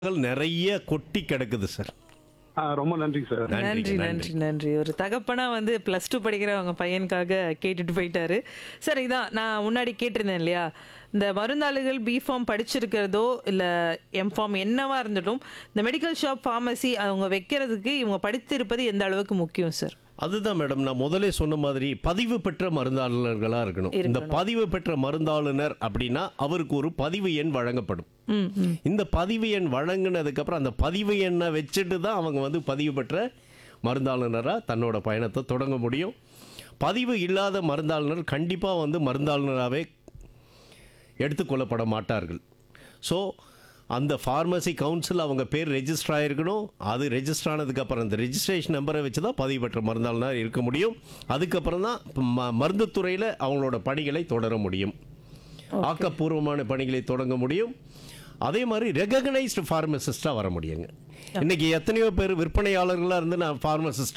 நிறைய கொட்டி கிடக்குது சார் ஆ, ரொம்ப நன்றி சார் நன்றி, நன்றி நன்றி நன்றி ஒரு தகப்பனா வந்து ப்ளஸ் டூ படிக்கிற அவங்க பையனுக்காக கேட்டுட்டு போயிட்டாரு சரி இதான் நான் முன்னாடி கேட்டிருந்தேன் இல்லையா இந்த மருந்தாளுகள் பிஃபார்ம் படிச்சிருக்கிறதோ இல்லை எம்ஃபார்ம் என்னவா இருந்துட்டும் இந்த மெடிக்கல் ஷாப் ஃபார்மசி அவங்க வைக்கிறதுக்கு இவங்க படித்திருப்பது எந்த அளவுக்கு முக்கியம் சார் அதுதான் மேடம் நான் முதலே சொன்ன மாதிரி பதிவு பெற்ற மருந்தாளுநர்களாக இருக்கணும் இந்த பதிவு பெற்ற மருந்தாளுநர் அப்படின்னா அவருக்கு ஒரு பதிவு எண் வழங்கப்படும் ம் ம் இந்த பதிவு எண் வழங்கினதுக்கப்புறம் அந்த பதிவு எண்ணை வச்சுட்டு தான் அவங்க வந்து பதிவு பெற்ற மருந்தாளுநராக தன்னோட பயணத்தை தொடங்க முடியும் பதிவு இல்லாத மருந்தாளுநர் கண்டிப்பாக வந்து மருந்தாளுநராகவே எடுத்துக்கொள்ளப்பட மாட்டார்கள் ஸோ அந்த ஃபார்மசி கவுன்சில் அவங்க பேர் ரெஜிஸ்டர் ஆகிருக்கணும் அது ரெஜிஸ்டர் ஆனதுக்கப்புறம் அந்த ரெஜிஸ்ட்ரேஷன் நம்பரை வச்சு தான் பதிவு பெற்ற மருந்தாளுநர் இருக்க முடியும் அதுக்கப்புறம் தான் ம மருந்துத்துறையில் அவங்களோட பணிகளை தொடர முடியும் ஆக்கப்பூர்வமான பணிகளை தொடங்க முடியும் அதே மாதிரி ரெகக்னைஸ்டு ஃபார்மசிஸ்டாக வர முடியுங்க இன்னைக்கு எத்தனையோ பேர் விற்பனையாளர்களாக இருந்து நான் ஃபார்மசிஸ்ட்